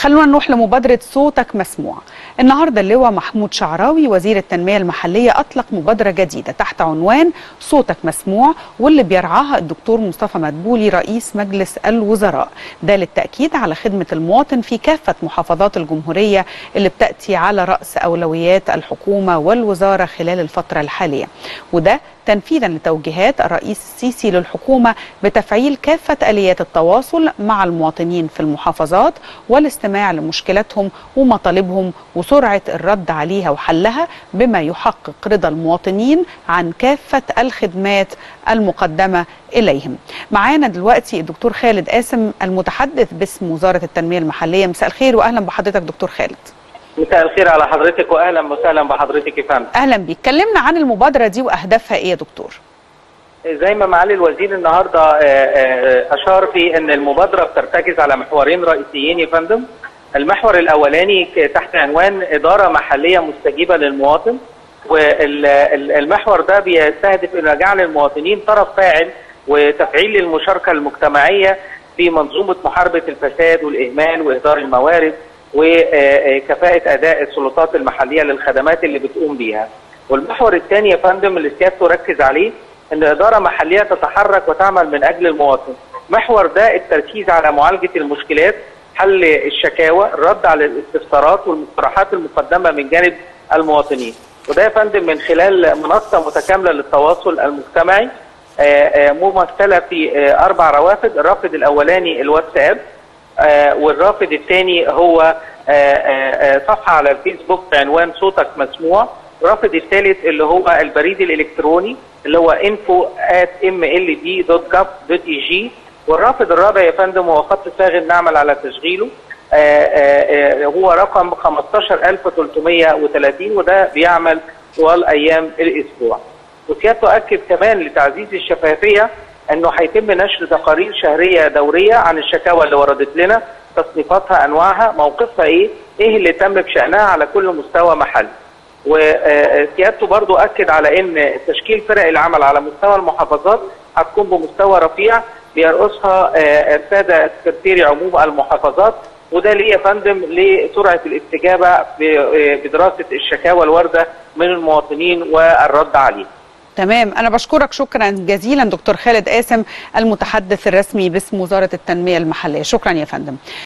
خلونا نروح لمبادرة صوتك مسموع النهاردة اللواء محمود شعراوي وزير التنمية المحلية أطلق مبادرة جديدة تحت عنوان صوتك مسموع واللي بيرعاها الدكتور مصطفى مدبولي رئيس مجلس الوزراء ده للتأكيد على خدمة المواطن في كافة محافظات الجمهورية اللي بتأتي على رأس أولويات الحكومة والوزارة خلال الفترة الحالية وده تنفيذا لتوجيهات الرئيس السيسي للحكومة بتفعيل كافة آليات التواصل مع المواطنين في المحافظات والاستماع لمشكلاتهم ومطالبهم وسرعة الرد عليها وحلها بما يحقق رضا المواطنين عن كافة الخدمات المقدمة إليهم معانا دلوقتي الدكتور خالد قاسم المتحدث باسم وزارة التنمية المحلية مساء الخير وأهلا بحضرتك دكتور خالد مساء الخير على حضرتك واهلا وسهلا بحضرتك يا فندم. اهلا بيك كلمنا عن المبادره دي واهدافها ايه يا دكتور زي ما معالي الوزير النهارده اشار في ان المبادره بترتكز على محورين رئيسيين يا فندم. المحور الاولاني تحت عنوان اداره محليه مستجيبه للمواطن والمحور ده بيستهدف ان جعل المواطنين طرف فاعل وتفعيل المشاركه المجتمعيه في منظومه محاربه الفساد والاهمال واهدار الموارد وكفاءة أداء السلطات المحلية للخدمات اللي بتقوم بيها. والمحور الثاني يا فندم اللي سيادته ركز عليه أن إدارة محلية تتحرك وتعمل من أجل المواطن. محور ده التركيز على معالجة المشكلات، حل الشكاوى، الرد على الاستفسارات والمقترحات المقدمة من جانب المواطنين. وده يا فندم من خلال منصة متكاملة للتواصل المجتمعي ممثلة في أربع روافد، الرافد الأولاني الواتساب آه والرافد الثاني هو آه آه صفحه على الفيسبوك بعنوان صوتك مسموع الرافد الثالث اللي هو البريد الالكتروني اللي هو info@mld.gov.eg والرافد الرابع يا فندم هو خط ساغن نعمل على تشغيله هو رقم 15330 وده بيعمل طوال ايام الاسبوع وسيادته اكد كمان لتعزيز الشفافيه انه هيتم نشر تقارير شهريه دوريه عن الشكاوى اللي وردت لنا تصنيفاتها انواعها موقفها ايه ايه اللي تم بشانها على كل مستوى محلي وسيادته برضو اكد على ان تشكيل فرق العمل على مستوى المحافظات هتكون بمستوى رفيع بيرقصها الساده سكرتيري عموم المحافظات وده ليه يا فندم لسرعه الاستجابه بدراسه الشكاوى الوارده من المواطنين والرد عليها تمام أنا بشكرك شكرا جزيلا دكتور خالد قاسم المتحدث الرسمي باسم وزارة التنمية المحلية شكرا يا فندم